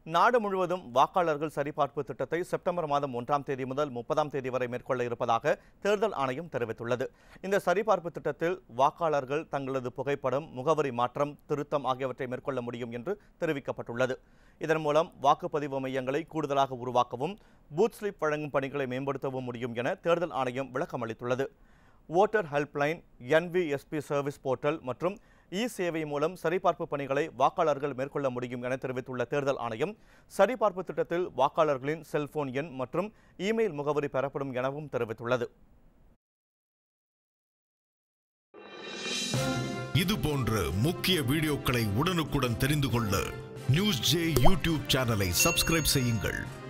நாடு முழுவதும் வாக்காளர்கள் சரிபார்ப்பு திட்டத்தை செப்டம்பர் மாதம் ஒன்றாம் தேதி முதல் முப்பதாம் தேதி வரை மேற்கொள்ள இருப்பதாக தேர்தல் ஆணையம் தெரிவித்துள்ளது இந்த சரிபார்ப்பு திட்டத்தில் வாக்காளர்கள் தங்களது புகைப்படம் முகவரி மாற்றம் திருத்தம் ஆகியவற்றை மேற்கொள்ள முடியும் என்று தெரிவிக்கப்பட்டுள்ளது இதன் மூலம் வாக்குப்பதிவு மையங்களை கூடுதலாக உருவாக்கவும் பூத் ஸ்லிப் வழங்கும் பணிகளை மேம்படுத்தவும் முடியும் என தேர்தல் ஆணையம் விளக்கம் அளித்துள்ளது voter helpline NVSP service portal மற்றும் இ சேவை மூலம் சரிபார்ப்பு பணிகளை வாக்காளர்கள் மேற்கொள்ள முடியும் என தெரிவித்துள்ள தேர்தல் ஆணையம் சரிபார்ப்பு திட்டத்தில் வாக்காளர்களின் செல்போன் எண் மற்றும் இமெயில் முகவரி பெறப்படும் எனவும் தெரிவித்துள்ளது இது போன்ற முக்கிய வீடியோக்களை உடனுக்குடன் தெரிந்து கொள்ள நியூஸ் ஜே யூடியூப் சேனலை சப்ஸ்கிரைப் செய்யுங்கள்